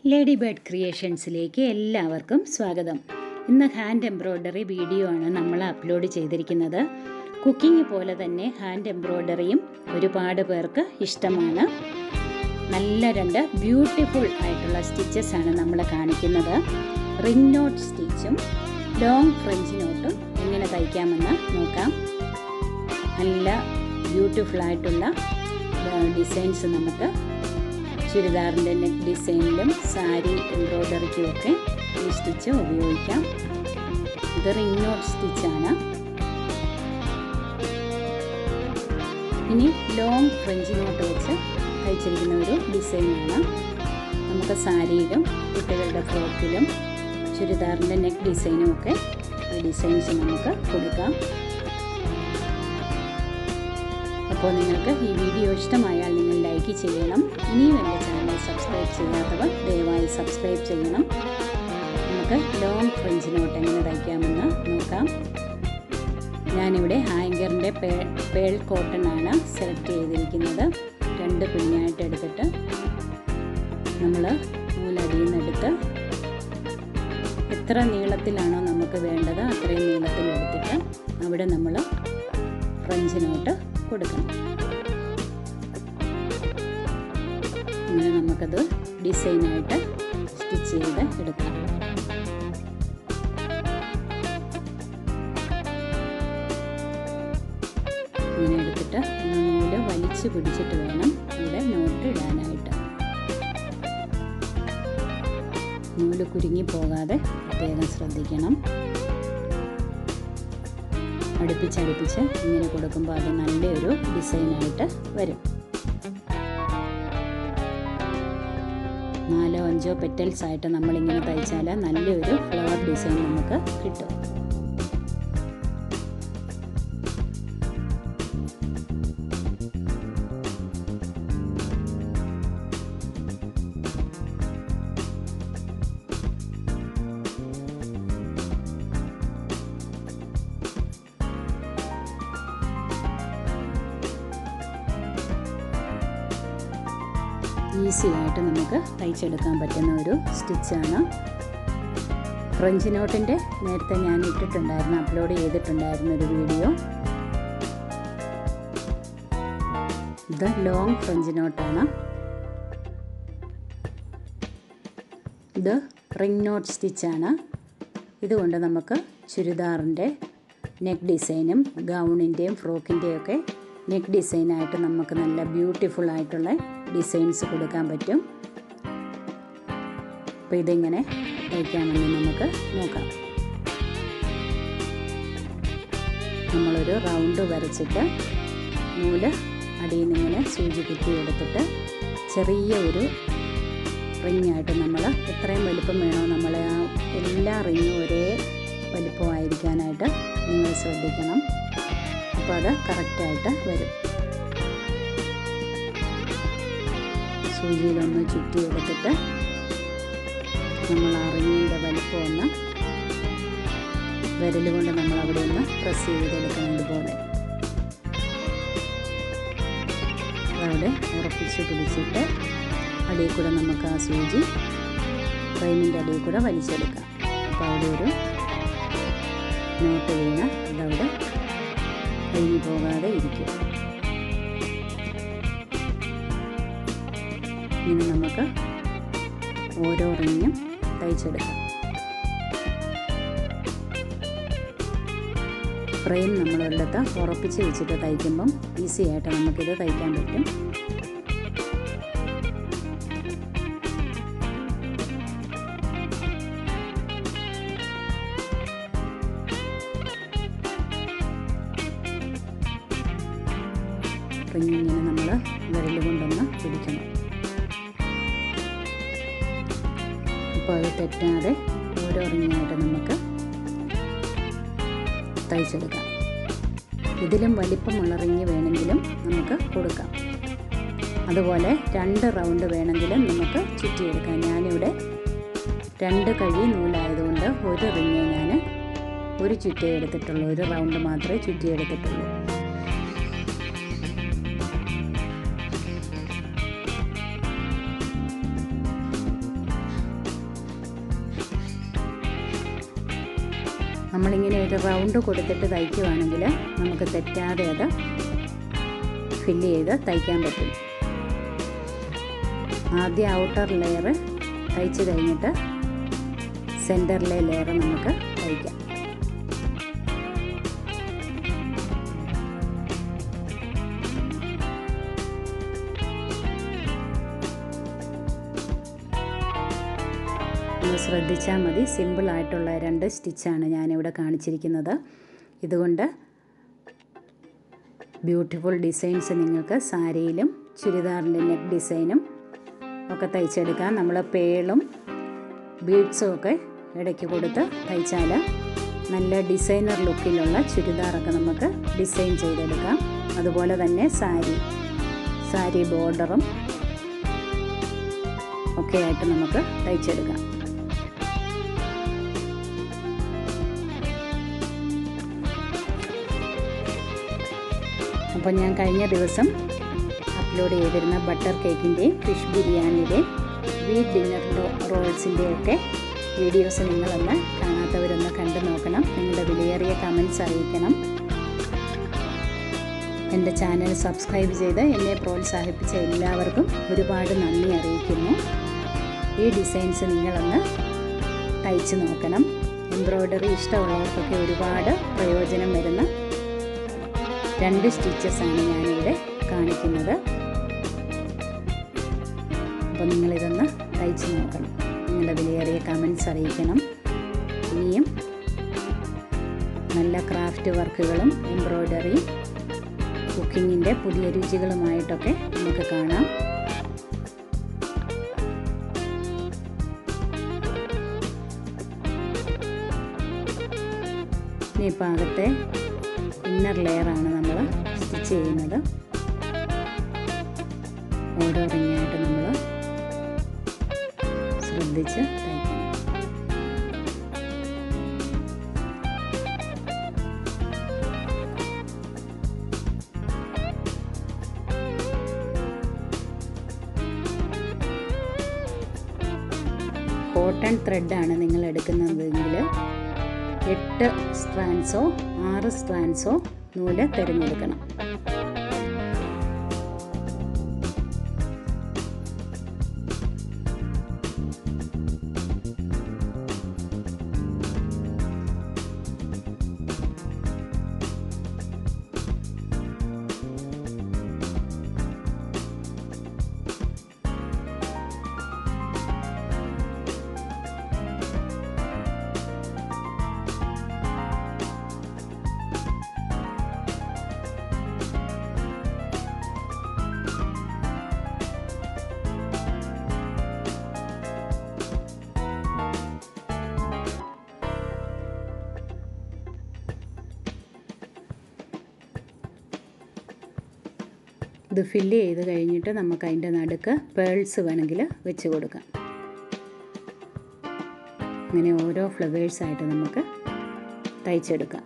lady bird ക്രിയേഷൻസിലേക്ക് എല്ലാവർക്കും സ്വാഗതം ഇന്ന് ഹാൻഡ് എംബ്രോയ്ഡറി വീഡിയോ ആണ് നമ്മൾ അപ്ലോഡ് ചെയ്തിരിക്കുന്നത് കുക്കിംഗ് പോലെ തന്നെ ഹാൻഡ് എംബ്രോയ്ഡറിയും ഒരുപാട് പേർക്ക് ഇഷ്ടമാണ് നല്ല രണ്ട് ബ്യൂട്ടിഫുൾ ആയിട്ടുള്ള സ്റ്റിച്ചസ് ആണ് നമ്മൾ കാണിക്കുന്നത് റിംഗ് നോട്ട് സ്റ്റിച്ചും ലോങ് ഫ്രഞ്ച് നോട്ടും എങ്ങനെ തയ്ക്കാമെന്ന് നോക്കാം നല്ല ബ്യൂട്ടിഫുൾ ആയിട്ടുള്ള ഡിസൈൻസ് നമുക്ക് ചുരിദാറിൻ്റെ നെക്ക് ഡിസൈനിലും സാരി എംബ്രോയ്ഡറിക്കും ഒക്കെ ഈ സ്റ്റിച്ച് ഉപയോഗിക്കാം ഇത് റിംഗ് നോട്ട് സ്റ്റിച്ചാണ് ഇനി ലോങ് ഫ്രഞ്ച് നോട്ട് വെച്ച് തയ്ച്ചിരിക്കുന്ന ഒരു ഡിസൈനാണ് നമുക്ക് സാരിയിലും കുട്ടികളുടെ ഫ്രോക്കിലും ചുരിദാറിൻ്റെ നെക്ക് ഡിസൈനും ഒക്കെ ഈ ഡിസൈൻസ് നമുക്ക് കൊടുക്കാം അപ്പോൾ നിങ്ങൾക്ക് ഈ വീഡിയോ ഇഷ്ടമായാൽ നിങ്ങൾ ലൈക്ക് ചെയ്യണം ഇനിയും എൻ്റെ ചാനൽ സബ്സ്ക്രൈബ് ചെയ്യാത്തവർ ദയവായി സബ്സ്ക്രൈബ് ചെയ്യണം നമുക്ക് ലോങ് ഫ്രഞ്ച് നോട്ട് എങ്ങനെ തയ്ക്കാമെന്ന് നോക്കാം ഞാനിവിടെ ഹാങ്കറിൻ്റെ പേ പേൾ കോട്ടൺ ആണ് സെലക്ട് ചെയ്തിരിക്കുന്നത് രണ്ട് കുഞ്ഞായിട്ട് എടുത്തിട്ട് നമ്മൾ നൂലടിയിൽ നിന്നെടുത്ത് എത്ര നീളത്തിലാണോ നമുക്ക് വേണ്ടത് അത്രയും നീളത്തിൽ എടുത്തിട്ട് അവിടെ നമ്മൾ ഫ്രഞ്ച് നോട്ട് കൊടുക്കണം ഇങ്ങനെ നമുക്കത് ഡിസൈനായിട്ട് സ്റ്റിച്ച് ചെയ്ത് എടുക്കാം ഇങ്ങനെ എടുത്തിട്ട് നൂല് വലിച്ചു പിടിച്ചിട്ട് വേണം ഇവിടെ നോട്ട് ഇടാനായിട്ട് നൂല് കുരുങ്ങി പോകാതെ പ്രത്യേകം ശ്രദ്ധിക്കണം അടുപ്പിച്ചടുപ്പിച്ച് ഇങ്ങനെ കൊടുക്കുമ്പോൾ അത് നല്ലൊരു ഡിസൈനായിട്ട് വരും നാലോ അഞ്ചോ പെറ്റൽസ് ആയിട്ട് നമ്മളിങ്ങനെ തയ്ച്ചാൽ നല്ലൊരു ഫ്ലവർ ഡിസൈൻ നമുക്ക് കിട്ടും ഈസി ആയിട്ട് നമുക്ക് തയ്ച്ചെടുക്കാൻ പറ്റുന്ന ഒരു സ്റ്റിച്ചാണ് ഫ്രഞ്ച് നോട്ടിൻ്റെ നേരത്തെ ഞാൻ ഇട്ടിട്ടുണ്ടായിരുന്നു അപ്ലോഡ് ചെയ്തിട്ടുണ്ടായിരുന്ന ഒരു വീഡിയോ ഇത് ലോങ് ഫ്രഞ്ച് നോട്ടാണ് ഇത് റിംഗ് നോട്ട് സ്റ്റിച്ചാണ് ഇതുകൊണ്ട് നമുക്ക് ചുരിദാറിൻ്റെ നെക്ക് ഡിസൈനും ഗൗണിൻ്റെയും ഫ്രോക്കിൻ്റെയും ഒക്കെ നെക്ക് ഡിസൈനായിട്ട് നമുക്ക് നല്ല ബ്യൂട്ടിഫുൾ ആയിട്ടുള്ള ഡിസൈൻസ് കൊടുക്കാൻ പറ്റും അപ്പോൾ ഇതിങ്ങനെ തയ്ക്കാമെന്ന് നമുക്ക് നോക്കാം നമ്മളൊരു റൗണ്ട് വരച്ചിട്ട് നൂല് അടിയിൽ നിന്ന് ഇങ്ങനെ സൂചി കുത്തി എടുത്തിട്ട് ചെറിയ ഒരു റിങ്ങായിട്ട് നമ്മൾ എത്രയും വലിപ്പം വേണോ നമ്മൾ ആ എല്ലാ റിങ്ങും ഒരേ വലിപ്പമായിരിക്കാനായിട്ട് നിങ്ങൾ ശ്രദ്ധിക്കണം അപ്പോൾ അത് കറക്റ്റായിട്ട് വരും സൂചിയിലൊന്ന് ചുറ്റി എടുത്തിട്ട് നമ്മൾ ആ റിങ്ങിൻ്റെ വലിപ്പം ഒന്ന് വിരൽ കൊണ്ട് നമ്മൾ അവിടെ ഒന്ന് പ്രസ് ചെയ്തെടുക്കുന്നത് പോലെ അവിടെ ഉറപ്പിച്ച് പിടിച്ചിട്ട് അടിയിൽ കൂടെ നമുക്ക് ആ സൂചി ഫ്രെയിമിൻ്റെ അടിയിൽ കൂടെ വലിച്ചെടുക്കാം അപ്പോൾ അവിടെ ഒരു നോട്ട് വീണ് അതവിടെ കഴിഞ്ഞു പോകാതെ ഇരിക്കും ഇനി നമുക്ക് ഓരോ റിങ്ങും തയ്ച്ചെടുക്കാം ഫ്രെയിം നമ്മളൊരിടത്ത് ഉറപ്പിച്ച് വെച്ചിട്ട് തയ്ക്കുമ്പം ഈസി ആയിട്ട് നമുക്കിത് തയ്ക്കാൻ പറ്റും റിങ്ങിങ്ങനെ നമ്മൾ വിരൽ കൊണ്ടൊന്ന് പിടിക്കണം അപ്പോൾ അത് തെറ്റാതെ ഓരോ റിങ്ങായിട്ട് നമുക്ക് തയ്ച്ചെടുക്കാം ഇതിലും വലിപ്പമുള്ള റിങ് വേണമെങ്കിലും നമുക്ക് കൊടുക്കാം അതുപോലെ രണ്ട് റൗണ്ട് വേണമെങ്കിലും നമുക്ക് ചുറ്റിയെടുക്കാം ഞാനിവിടെ രണ്ട് കഴി നൂലായതുകൊണ്ട് ഒരു റിങ് ഞാൻ ഒരു ചുറ്റേ എടുത്തിട്ടുള്ളൂ ഒരു റൗണ്ട് മാത്രമേ ചുറ്റിയെടുത്തിട്ടുള്ളൂ നമ്മളിങ്ങനെ ഒരു റൗണ്ട് കൊടുത്തിട്ട് തയ്ക്കുവാണെങ്കിൽ നമുക്ക് തെറ്റാതെ അത് ഫില്ല് ചെയ്ത് തയ്ക്കാൻ പറ്റും ആദ്യം ഔട്ടർ ലെയർ തയ്ച്ച് കഴിഞ്ഞിട്ട് സെൻറ്ററിലെ ലെയർ നമുക്ക് തയ്ക്കാം ഒന്ന് ശ്രദ്ധിച്ചാൽ മതി സിമ്പിളായിട്ടുള്ള രണ്ട് സ്റ്റിച്ചാണ് ഞാനിവിടെ കാണിച്ചിരിക്കുന്നത് ഇതുകൊണ്ട് ബ്യൂട്ടിഫുൾ ഡിസൈൻസ് നിങ്ങൾക്ക് സാരിയിലും ചുരിദാറിൻ്റെ നെക്ക് ഡിസൈനും ഒക്കെ തയ്ച്ചെടുക്കാം നമ്മൾ പേളും ബീഡ്സും ഒക്കെ ഇടയ്ക്ക് കൊടുത്ത് തയ്ച്ചാൽ നല്ല ഡിസൈനർ ലുക്കിലുള്ള ചുരിദാറൊക്കെ നമുക്ക് ഡിസൈൻ ചെയ്തെടുക്കാം അതുപോലെ തന്നെ സാരി സാരി ബോർഡറും ഒക്കെ ആയിട്ട് നമുക്ക് തയ്ച്ചെടുക്കാം അപ്പോൾ ഞാൻ കഴിഞ്ഞ ദിവസം അപ്ലോഡ് ചെയ്തിരുന്ന ബട്ടർ കേക്കിൻ്റെയും ഫിഷ് ബിരിയാണിയുടെയും വീറ്റ് ഡിന്നർ റോൾസിൻ്റെയൊക്കെ വീഡിയോസ് നിങ്ങളൊന്ന് കാണാത്തവരൊന്ന് കണ്ടു നോക്കണം നിങ്ങളുടെ വിലയേറിയ കമൻസ് അറിയിക്കണം എൻ്റെ ചാനൽ സബ്സ്ക്രൈബ് ചെയ്ത് എന്നെ പ്രോത്സാഹിപ്പിച്ച എല്ലാവർക്കും ഒരുപാട് നന്ദി അറിയിക്കുന്നു ഈ ഡിസൈൻസ് നിങ്ങളൊന്ന് തയ്ച്ച് നോക്കണം എംബ്രോയ്ഡറി ഇഷ്ടമുള്ളവർക്കൊക്കെ ഒരുപാട് പ്രയോജനം വരുന്ന രണ്ട് സ്റ്റിച്ചസാണ് ഞാനിവിടെ കാണിക്കുന്നത് അപ്പോൾ നിങ്ങളിതൊന്ന് തയ്ച്ച് നോക്കണം നിങ്ങളുടെ വിലയേറിയ കമൻസ് അറിയിക്കണം ഇനിയും നല്ല ക്രാഫ്റ്റ് വർക്കുകളും എംബ്രോയ്ഡറി കുക്കിങ്ങിൻ്റെ പുതിയ രുചികളുമായിട്ടൊക്കെ നമുക്ക് കാണാം ഇനി ഇപ്പോൾ അകത്തെ ഇന്നർ ലെയറാണ് നമ്മൾ സ്റ്റിച്ച് ചെയ്യുന്നത് ഓരോ റിങ്ങായിട്ട് നമ്മൾ ശ്രദ്ധിച്ച് തയ്ക്കണം കോട്ടൺ ത്രെഡാണ് നിങ്ങൾ എടുക്കുന്നതെങ്കിൽ എട്ട് സ്ട്രാൻസോ ആറ് സ്ട്രാൻസോ നൂല് തിരഞ്ഞെടുക്കണം ഇത് ഫില്ല് ചെയ്ത് കഴിഞ്ഞിട്ട് നമുക്ക് അതിൻ്റെ നടുക്ക് പേൾസ് വേണമെങ്കിൽ വെച്ച് കൊടുക്കാം അങ്ങനെ ഓരോ ഫ്ലവേഴ്സായിട്ട് നമുക്ക് തയ്ച്ചെടുക്കാം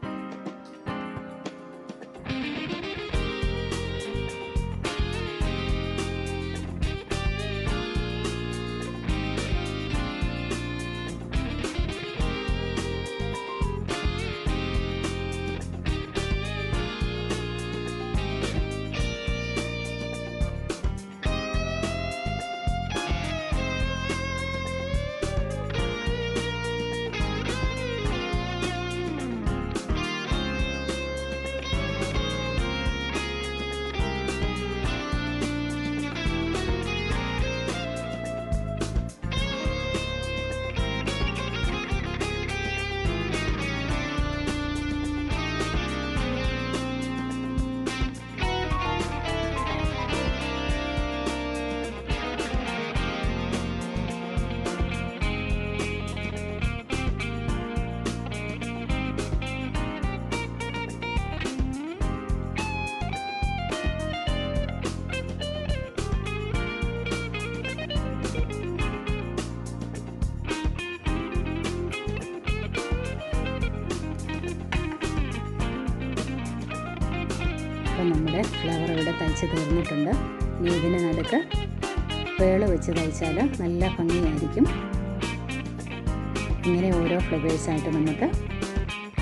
അപ്പം നമ്മുടെ ഫ്ലവർ ഇവിടെ തയ്ച്ച് തീർന്നിട്ടുണ്ട് ഇനി ഇതിന് നടുക്ക് പേള് വെച്ച് തയ്ച്ചാൽ നല്ല ഭംഗിയായിരിക്കും ഇങ്ങനെ ഓരോ ഫ്ലവേഴ്സായിട്ട് നമുക്ക്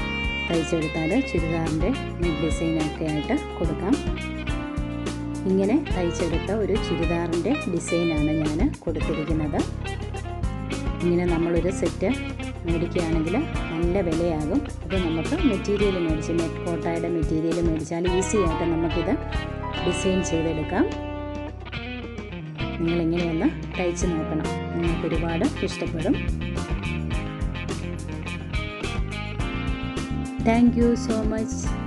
തയ്ച്ചെടുത്താൽ ചുരിദാറിൻ്റെ ഡിസൈനൊക്കെ ആയിട്ട് കൊടുക്കാം ഇങ്ങനെ തയ്ച്ചെടുത്ത ഒരു ചുരിദാറിൻ്റെ ഡിസൈനാണ് ഞാൻ കൊടുത്തിരിക്കുന്നത് ഇങ്ങനെ നമ്മളൊരു സെറ്റ് മേടിക്കുകയാണെങ്കിൽ നല്ല വിലയാകും അത് നമുക്ക് മെറ്റീരിയൽ മേടിച്ച് നെറ്റ് കോട്ടായുടെ മെറ്റീരിയൽ മേടിച്ചാൽ ഈസി ആയിട്ട് നമുക്കിത് ഡിസൈൻ ചെയ്തെടുക്കാം നിങ്ങളിങ്ങനെയൊന്ന് തയ്ച്ച് നോക്കണം നിങ്ങൾക്ക് ഒരുപാട് ഇഷ്ടപ്പെടും താങ്ക് യു സോ മച്ച്